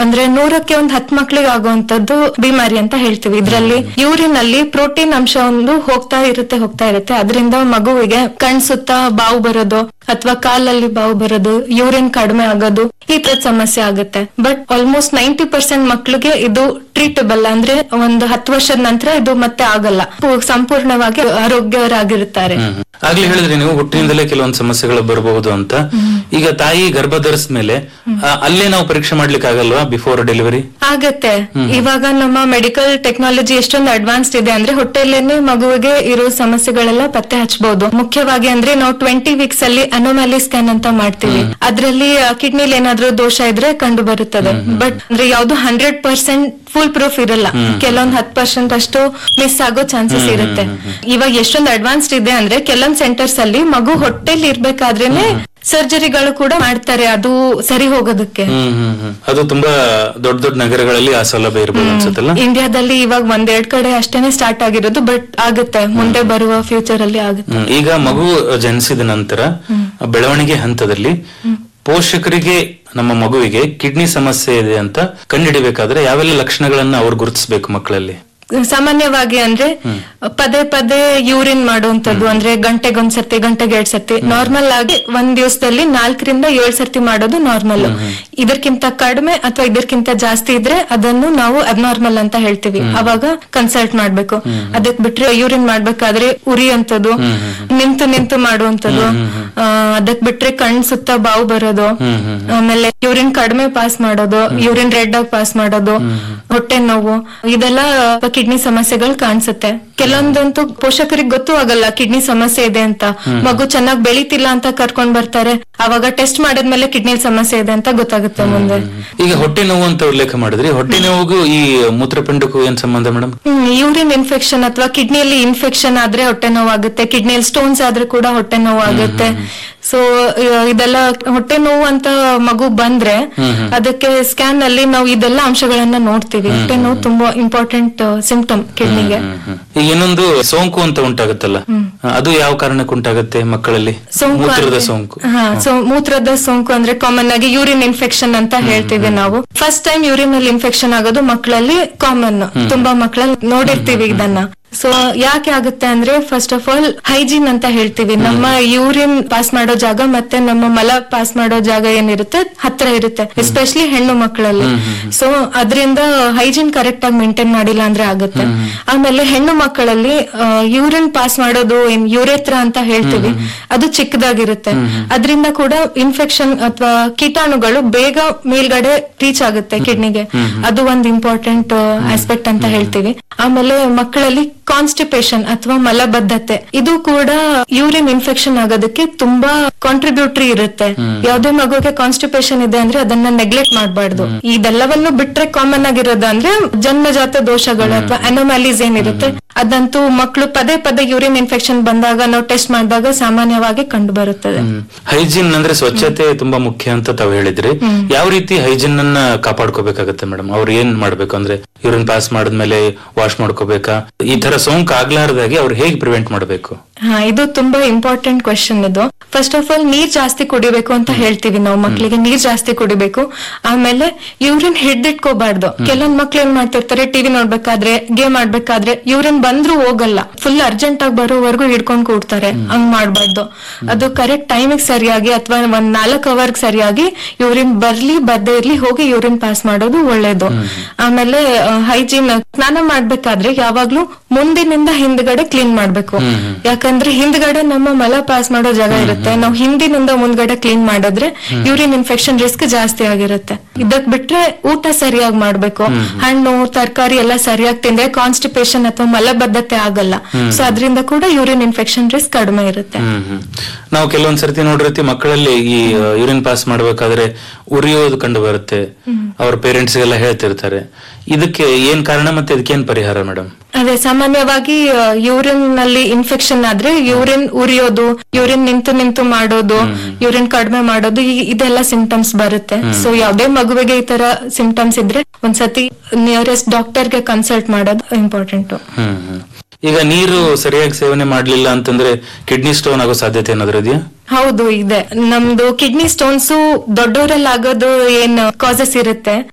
ಅಂದ್ರೆ ನೂರಕ್ಕೆ ಒಂದ್ ಹತ್ ಮಕ್ಳಿಗೆ ಆಗುವಂತದ್ದು ಬಿಮಾರಿ ಅಂತ ಹೇಳ್ತೀವಿ ಇದ್ರಲ್ಲಿ ಯೂರಿನ್ ಅಲ್ಲಿ ಪ್ರೋಟೀನ್ ಅಂಶ ಒಂದು ಹೋಗ್ತಾ ಇರುತ್ತೆ ಹೋಗ್ತಾ ಇರುತ್ತೆ ಅದರಿಂದ ಮಗುವಿಗೆ ಕಣ್ ಸುತ್ತ ಬಾವು ಬರೋದು ಅಥವಾ ಕಾಲಲ್ಲಿ ಬಾವು ಬರೋದು ಯೂರಿನ್ ಕಡಿಮೆ ಆಗೋದು ಈ ತರದ ಸಮಸ್ಯೆ ಆಗುತ್ತೆ ಬಟ್ ಆಲ್ಮೋಸ್ಟ್ ನೈಂಟಿ ಪರ್ಸೆಂಟ್ ಮಕ್ಳಿಗೆ ಇದು ಟ್ರೀಟಬಲ್ ಅಂದ್ರೆ ಒಂದು ಹತ್ತು ವರ್ಷದ ನಂತರ ಇದು ಮತ್ತೆ ಆಗಲ್ಲ ಪೂ- ಸಂಪೂರ್ಣವಾಗಿ ಆರೋಗ್ಯರಾಗಿರುತ್ತಾರೆ ಹ್ಮ್ ಹ್ಮ್. ಆಗ್ಲೇ ಹೇಳಿದ್ರಿ ನೀವು ಹುಟ್ಟಿನಿಂದಲೇ ಕೆಲವೊಂದು ಸಮಸ್ಯೆಗಳು ಬರಬಹುದು ಅಂತ ಈಗ ತಾಯಿ ಗರ್ಭ ಧರಿಸಿದ್ಮೇಲೆ ಅಲ್ಲೇ ನಾವು ಪರೀಕ್ಷೆ ಮಾಡ್ಲಿಕ್ಕೆ ಆಗಲ್ವಾ ಬಿಫೋರ್ ಡೆಲಿವರಿ ಆಗತ್ತೆ ಇವಾಗ ನಮ್ಮ ಮೆಡಿಕಲ್ ಟೆಕ್ನಾಲಜಿ ಎಷ್ಟೊಂದು ಅಡ್ವಾನ್ಸ್ಡ್ ಇದೆ ಅಂದ್ರೆ ಹೊಟ್ಟೆಲೇನೆ ಮಗುವಿಗೆ ಇರೋ ಸಮಸ್ಯೆಗಳೆಲ್ಲ ಪತ್ತೆ ಹಚ್ಚಬಹುದು ಮುಖ್ಯವಾಗಿ ಅಂದ್ರೆ ನಾವು ಟ್ವೆಂಟಿ ವೀಕ್ಸ್ ಅಲ್ಲಿ ಅನೋಮ್ಯಾಲಿ ಸ್ಕ್ಯಾನ್ ಅಂತ ಮಾಡ್ತೀವಿ ಅದ್ರಲ್ಲಿ ಕಿಡ್ನಿಲಿ ಏನಾದ್ರೂ ದೋಷ ಇದ್ರೆ ಕಂಡು ಬರುತ್ತದೆ ಬಟ್ ಅಂದ್ರೆ ಯಾವ್ದು ಹಂಡ್ರೆಡ್ ಪರ್ಸೆಂಟ್ ಫುಲ್ ಪ್ರೂಫ್ ಇರಲ್ಲ ಕೆಲವೊಂದ್ ಹತ್ ಪರ್ಸೆಂಟ್ ಅಷ್ಟು ಮಿಸ್ ಆಗೋ ಚಾನ್ಸಸ್ ಇರುತ್ತೆ ಇವಾಗ ಎಷ್ಟೊಂದು ಅಡ್ವಾನ್ಸ್ಡ್ ಇದೆ ಅಂದ್ರೆ ಕೆಲವೊಂದ್ ಸೆಂಟರ್ಸ್ ಅಲ್ಲಿ ಮಗು ಹೊಟ್ಟೆಲಿ ಇರ್ಬೇಕಾದ್ರೇನೆ ಸರ್ಜರಿಗಳು ಕೂಡ ಮಾಡ್ತಾರೆ ಅದು ಸರಿ ಹೋಗೋದಕ್ಕೆ ಹ್ಮ್ ಹ್ಮ್ ಹ್ಮ್ ಅದು ತುಂಬಾ ದೊಡ್ಡ ದೊಡ್ಡ ನಗರಗಳಲ್ಲಿ ಆ ಸೌಲಭ್ಯ ಇರ್ಬೋದು ಅನ್ಸುತ್ತಲ್ಲ ಇಂಡಿಯಾದಲ್ಲಿ ಇವಾಗ ಒಂದೆರಡ್ ಕಡೆ ಅಷ್ಟೇನೆ ಸ್ಟಾರ್ಟ್ ಆಗಿರೋದು ಬಟ್ ಆಗುತ್ತೆ ಮುಂದೆ ಬರುವ ಫ್ಯೂಚರ್ ಅಲ್ಲಿ ಆಗುತ್ತೆ ಹ್ಮ್. ಈಗ ಮಗು ಜನಿಸಿದ ನಂತರ ಬೆಳವಣಿಗೆ ಹಂತದಲ್ಲಿ ಪೋಷಕರಿಗೆ ನಮ್ಮ ಮಗುವಿಗೆ ಕಿಡ್ನಿ ಸಮಸ್ಯೆ ಇದೆ ಅಂತ ಕಂಡುಹಿಡಿಬೇಕಾದ್ರೆ ಯಾವೆಲ್ಲ ಲಕ್ಷಣಗಳನ್ನ ಅವ್ರು ಗುರುತಿಸಬೇಕು ಮಕ್ಕಳಲ್ಲಿ ಸಾಮಾನ್ಯವಾಗಿ ಅಂದ್ರೆ ಪದೇ ಪದೇ ಯೂರಿನ್ ಮಾಡುವಂತದ್ದು ಅಂದ್ರೆ ಗಂಟೆಗೊಂದ್ಸರ್ತಿ ಗಂಟೆಗೆ ಎರಡ್ ಸರ್ತಿ ನಾರ್ಮಲ್ ಆಗಿ ಒಂದ್ ದಿವಸದಲ್ಲಿ ನಾಲ್ಕರಿಂದ ಏಳ್ ಸರ್ತಿ ಮಾಡೋದು ನಾರ್ಮಲ್ ಇದಕ್ಕಿಂತ ಕಡಿಮೆ ಅಥವಾ ಇದಕ್ಕಿಂತ ಜಾಸ್ತಿ ಇದ್ರೆ ಅದನ್ನು ನಾವು ಅಬ್ನಾರ್ಮಲ್ ಅಂತ ಹೇಳ್ತೀವಿ ಅವಾಗ ಕನ್ಸಲ್ಟ್ ಮಾಡ್ಬೇಕು ಅದಕ್ ಬಿಟ್ರೆ ಯೂರಿನ್ ಮಾಡ್ಬೇಕಾದ್ರೆ ಉರಿಯಂತದ್ದು ನಿಂತು ನಿಂತು ಮಾಡುವಂತದ್ದು ಆ, ಅದಕ್ ಬಿಟ್ರೆ ಕಣ್ ಸುತ್ತ ಬಾವು ಬರೋದು ಆಮೇಲೆ ಯೂರಿನ್ ಕಡಿಮೆ ಪಾಸ್ ಮಾಡೋದು ಯೂರಿನ್ ರೆಡ್ ಆಗಿ ಪಾಸ್ ಮಾಡೋದು ಹೊಟ್ಟೆ ನೋವು ಇದೆಲ್ಲ ಕಿಡ್ನಿ ಸಮಸ್ಯೆಗಳು ಕಾಣಿಸುತ್ತೆ ಕೆಲವೊಂದಂತೂ ಪೋಷಕರಿಗೆ ಗೊತ್ತೂ ಆಗಲ್ಲ ಕಿಡ್ನಿ ಸಮಸ್ಯೆ ಇದೆ ಅಂತ ಮಗು ಚೆನ್ನಾಗಿ ಬೆಳಿತಿಲ್ಲ ಅಂತ ಕರ್ಕೊಂಡ್ ಬರ್ತಾರೆ ಅವಾಗ ಟೆಸ್ಟ್ ಮಾಡಿದ್ಮೇಲೆ ಕಿಡ್ನಿ ಸಮಸ್ಯೆ ಇದೆ ಅಂತ ಗೊತ್ತಾಗುತ್ತೆ ಮುಂದೆ ಈಗ ಹೊಟ್ಟೆ ನೋವು ಅಂತ ಉಲ್ಲೇಖ ಮಾಡಿದ್ರಿ ಹೊಟ್ಟೆ ನೋವಿಗೂ ಈ ಮೂತ್ರಪಿಂಡಕ್ಕೂ ಏನ್ ಸಂಬಂಧ ಮೇಡಮ್ ಯೂರಿನ್ ಇನ್ಫೆಕ್ಷನ್ ಅಥವಾ ಕಿಡ್ನಿಯಲ್ಲಿ ಇನ್ಫೆಕ್ಷನ್ ಆದ್ರೆ ಹೊಟ್ಟೆ ನೋವಾಗುತ್ತೆ ಕಿಡ್ನಿಯಲ್ಲಿ ಸ್ಟೋನ್ಸ್ ಆದ್ರೆ ಕೂಡ ಹೊಟ್ಟೆ ನೋವಾಗುತ್ತೆ ಸೊ ಇದೆಲ್ಲ ಹೊಟ್ಟೆ ನೋವು ಅಂತ ಮಗು ಬಂದ್ರೆ ಅದಕ್ಕೆ ಸ್ಕ್ಯಾನ್ ಅಲ್ಲಿ ನಾವು ಇದೆಲ್ಲ ಅಂಶಗಳನ್ನ ನೋಡ್ತೀವಿ ಹೊಟ್ಟೆ ನೋವು ತುಂಬಾ ಇಂಪಾರ್ಟೆಂಟ್ ಸಿಂಪ್ಟಮ್ ಕಿಡ್ನಿಗೆ ಈಗ ಇನ್ನೊಂದು ಸೋಂಕು ಅಂತ ಉಂಟಾಗುತ್ತಲ್ಲ ಅದು ಯಾವ ಕಾರಣಕ್ಕೆ ಉಂಟಾಗುತ್ತೆ ಮಕ್ಕಳಲ್ಲಿ ಸೋಂಕು ಮೂತ್ರದ ಅಂದ್ರೆ- ಸೋಂಕು ಹಾ ಸೊ ಮೂತ್ರದ ಸೋಂಕು ಅಂದ್ರೆ ಕಾಮನ್ ಆಗಿ ಯೂರಿನ್ ಇನ್ಫೆಕ್ಷನ್ ಅಂತ ಹೇಳ್ತೀವಿ ನಾವು ಫಸ್ಟ್ ಟೈಮ್ ಯೂರಿನ್ ಅಲ್ಲಿ ಇನ್ಫೆಕ್ಷನ್ ಆಗೋದು ಮಕ್ಕಳಲ್ಲಿ ಕಾಮನ್ ತುಂಬಾ ಮಕ್ಕಳಲ್ಲಿ ನೋಡಿರ್ತೀವಿ ಇದನ್ನ ಸೊ ಯಾಕೆ ಆಗುತ್ತೆ ಅಂದ್ರೆ ಫಸ್ಟ್ ಆಫ್ ಆಲ್ ಹೈಜೀನ್ ಅಂತ ಹೇಳ್ತೀವಿ ನಮ್ಮ ಯೂರಿನ್ ಪಾಸ್ ಮಾಡೋ ಜಾಗ ಮತ್ತೆ ನಮ್ಮ ಮಲ ಪಾಸ್ ಮಾಡೋ ಜಾಗ ಏನಿರುತ್ತೆ ಹತ್ರ ಇರುತ್ತೆ ಎಸ್ಪೆಷಲಿ ಹೆಣ್ಣು ಮಕ್ಕಳಲ್ಲಿ ಸೊ ಅದರಿಂದ ಹೈಜೀನ್ ಕರೆಕ್ಟ್ ಆಗಿ ಮೇಂಟೈನ್ ಮಾಡಿಲ್ಲ ಅಂದ್ರೆ ಆಗುತ್ತೆ ಆಮೇಲೆ ಹೆಣ್ಣು ಮಕ್ಕಳಲ್ಲಿ ಯೂರಿನ್ ಪಾಸ್ ಮಾಡೋದು ಏನ್ ಯೂರೇತ್ರ ಅಂತ ಹೇಳ್ತೀವಿ ಅದು ಚಿಕ್ಕದಾಗಿರುತ್ತೆ ಅದರಿಂದ ಕೂಡ ಇನ್ಫೆಕ್ಷನ್ ಅಥವಾ ಕೀಟಾಣುಗಳು ಬೇಗ ಮೇಲ್ಗಡೆ ರೀಚ್ ಆಗುತ್ತೆ ಕಿಡ್ನಿಗೆ ಅದು ಒಂದು ಇಂಪಾರ್ಟೆಂಟ್ ಆಸ್ಪೆಕ್ಟ್ ಅಂತ ಹೇಳ್ತೀವಿ ಆಮೇಲೆ ಮಕ್ಕಳಲ್ಲಿ ಕಾನ್ಸ್ಟಿಪೇಷನ್ ಅಥವಾ ಮಲಬದ್ಧತೆ ಇದು ಕೂಡ ಯೂರಿನ್ ಇನ್ಫೆಕ್ಷನ್ ಆಗೋದಕ್ಕೆ ತುಂಬಾ ಕಾಂಟ್ರಿಬ್ಯೂಟರಿ ಇರುತ್ತೆ ಯಾವ್ದೇ ಮಗುಗೆ ಕಾನ್ಸ್ಟಿಪೇಷನ್ ಇದೆ ಅಂದ್ರೆ ಅದನ್ನ ನೆಗ್ಲೆಕ್ಟ್ ಮಾಡಬಾರ್ದು ಇದೆಲ್ಲವನ್ನು ಬಿಟ್ರೆ ಕಾಮನ್ ಆಗಿರೋದು ಅಂದ್ರೆ ಜನ್ಮಜಾತ ದೋಷಗಳು ಅಥವಾ ಅನೋಮ್ಯಾಲೀಸ್ ಏನಿರುತ್ತೆ ಅದಂತೂ ಮಕ್ಕಳು ಪದೇ ಪದೇ ಯೂರಿನ್ ಇನ್ಫೆಕ್ಷನ್ ಬಂದಾಗ ನಾವು ಟೆಸ್ಟ್ ಮಾಡಿದಾಗ ಸಾಮಾನ್ಯವಾಗಿ ಕಂಡು ಬರುತ್ತದೆ ಹೈಜೀನ್ ಅಂದ್ರೆ ಸ್ವಚ್ಛತೆ ತುಂಬಾ ಮುಖ್ಯ ಅಂತ ತಾವು ಹೇಳಿದ್ರಿ ಯಾವ ರೀತಿ ಹೈಜೀನ್ ಅನ್ನ ಕಾಪಾಡ್ಕೋಬೇಕಾಗತ್ತೆ ಮೇಡಮ್ ಅವ್ರು ಏನ್ ಮಾಡ್ಬೇಕು ಅಂದ್ರೆ ಯೂರಿನ್ ಪಾಸ್ ಮಾಡಿದ್ಮೇಲೆ ವಾಶ್ ಮಾಡ್ಕೋಬೇಕಾ ಈ ತರ ಸೋಂಕು ಆಗ್ಲಾರ್ದಾಗೆ ಅವ್ರು ಹೇಗೆ ಪ್ರಿವೆಂಟ್ ಮಾಡ್ಬೇಕು ಹಾ ಇದು ತುಂಬಾ ಇಂಪಾರ್ಟೆಂಟ್ ಕ್ವೆಶನ್ ಇದು ಫಸ್ಟ್ ಆಫ್ ಆಲ್ ನೀರ್ ಜಾಸ್ತಿ ಕುಡಿಬೇಕು ಅಂತ ಹೇಳ್ತೀವಿ ನಾವು ಮಕ್ಕಳಿಗೆ ನೀರ್ ಜಾಸ್ತಿ ಕುಡಿಬೇಕು ಆಮೇಲೆ ಯೂರಿನ್ ಹಿಡ್ದಿಟ್ಕೋಬಾರ್ದು ಕೆಲವೊಂದ್ ಮಕ್ಳು ಏನ್ ಮಾಡ್ತಿರ್ತಾರೆ ಟಿವಿ ನೋಡ್ಬೇಕಾದ್ರೆ ಗೇಮ್ ಆಡ್ಬೇಕಾದ್ರೆ ಯೂರಿನ್ ಬಂದ್ರು ಹೋಗಲ್ಲ ಫುಲ್ ಅರ್ಜೆಂಟ್ ಆಗಿ ಬರೋವರೆಗೂ ಹಿಡ್ಕೊಂಡ್ ಕೂಡ್ತಾರೆ ಹಂಗ್ ಮಾಡ್ಬಾರ್ದು ಅದು ಕರೆಕ್ಟ್ ಟೈಮಿಗೆ ಸರಿಯಾಗಿ ಅಥವಾ ಒಂದ್ ನಾಲ್ಕು ಅವರ್ ಸರಿಯಾಗಿ ಯೂರಿನ್ ಬರ್ಲಿ ಬರ್ದೇ ಇರ್ಲಿ ಹೋಗಿ ಯೂರಿನ್ ಪಾಸ್ ಮಾಡೋದು ಒಳ್ಳೇದು ಆಮೇಲೆ ಹೈಜೀನ್ ಸ್ನಾನ ಮಾಡ್ಬೇಕಾದ್ರೆ ಯಾವಾಗ್ಲೂ ಮುಂದಿನಿಂದ ಹಿಂದ್ಗಡೆ ಕ್ಲೀನ್ ಮಾಡ್ಬೇಕು ಯಾಕಂದ್ರೆ ಹಿಂದ್ಗಡೆ ನಮ್ಮ ಮಲ ಪಾಸ್ ಮಾಡೋ ಜಾಗ ಇರುತ್ತೆ ನಾವು ಹಿಂದಿನಿಂದ ಮುಂದ್ಗಡೆ ಕ್ಲೀನ್ ಮಾಡಿದ್ರೆ ಯೂರಿನ್ ಇನ್ಫೆಕ್ಷನ್ ರಿಸ್ಕ್ ಜಾಸ್ತಿ ಆಗಿರುತ್ತೆ ಇದಕ್ ಬಿಟ್ರೆ ಊಟ ಸರಿಯಾಗಿ ಮಾಡ್ಬೇಕು ಹಣ್ಣು ತರಕಾರಿ ಎಲ್ಲ ಸರಿಯಾಗಿ ತಿಂದ್ರೆ ಕಾನ್ಸ್ಟಿಪೇಷನ್ ಅಥವಾ ಮಲಬದ್ಧತೆ ಆಗಲ್ಲ ಸೊ ಅದರಿಂದ ಕೂಡ ಯೂರಿನ್ ಇನ್ಫೆಕ್ಷನ್ ರಿಸ್ಕ್ ಕಡಿಮೆ ಇರುತ್ತೆ ಹ್ಮ್ ಹ್ಮ್ ನಾವು ಕೆಲವೊಂದ್ ಸರ್ತಿ ನೋಡಿರ್ತೀವಿ ಮಕ್ಕಳಲ್ಲಿ ಈ ಯೂರಿನ್ ಪಾಸ್ ಮಾಡ್ಬೇಕಾದ್ರೆ ಉರಿಯೋದು ಕಂಡು ಬರುತ್ತೆ ಅವ್ರ ಪೇರೆಂಟ್ಸ್ ಗೆಲ್ಲ ಹೇಳ್ತಿರ್ತಾರೆ ಇದಕ್ಕೆ ಏನ್ ಕಾರಣ ಮತ್ತೆ ಇದಕ್ಕೆ ಏನ್ ಪರಿಹಾರ ಮೇಡಮ್ ಅದೇ ಸಾಮಾನ್ಯವಾಗಿ ಯೂರಿನ್ ನಲ್ಲಿ ಇನ್ಫೆಕ್ಷನ್ ಆದ್ರೆ ಯೂರಿನ್ ಉರಿಯೋದು ಯೂರಿನ್ ನಿಂತು ನಿಂತು ಮಾಡೋದು ಯೂರಿನ್ ಕಡಿಮೆ ಮಾಡೋದು ಈ- ಇದೆಲ್ಲ ಸಿಂಪ್ಟಮ್ಸ್ ಬರುತ್ತೆ ಸೊ ಯಾವ್ದೇ ಮಗುವಿಗೆ ಈ ತರ ಸಿಂಪ್ಟಮ್ಸ್ ಇದ್ರೆ ಒಂದ್ಸತಿ ನಿಯರೆಸ್ಟ್ ಡಾಕ್ಟರ್ಗೆ ಕನ್ಸಲ್ಟ್ ಮಾಡೋದು ಇಂಪಾರ್ಟೆಂಟ್ ಹ್ಮ್ ಹ್ಮ್ ಈಗ ನೀರು ಸರಿಯಾಗಿ ಸೇವನೆ ಮಾಡ್ಲಿಲ್ಲ ಅಂತಂದ್ರೆ ಕಿಡ್ನಿ ಸ್ಟೋನ್ ಆಗೋ ಸಾಧ್ಯತೆ ಏನಾದ್ರು ಇದೆಯಾ ಹೌದು ಇದೆ ನಮ್ದು ಕಿಡ್ನಿ ಸ್ಟೋನ್ಸ್ ದೊಡ್ಡವರಲ್ಲಿ ಆಗೋದು ಏನ್ ಕಾಸಸ್ ಇರುತ್ತೆ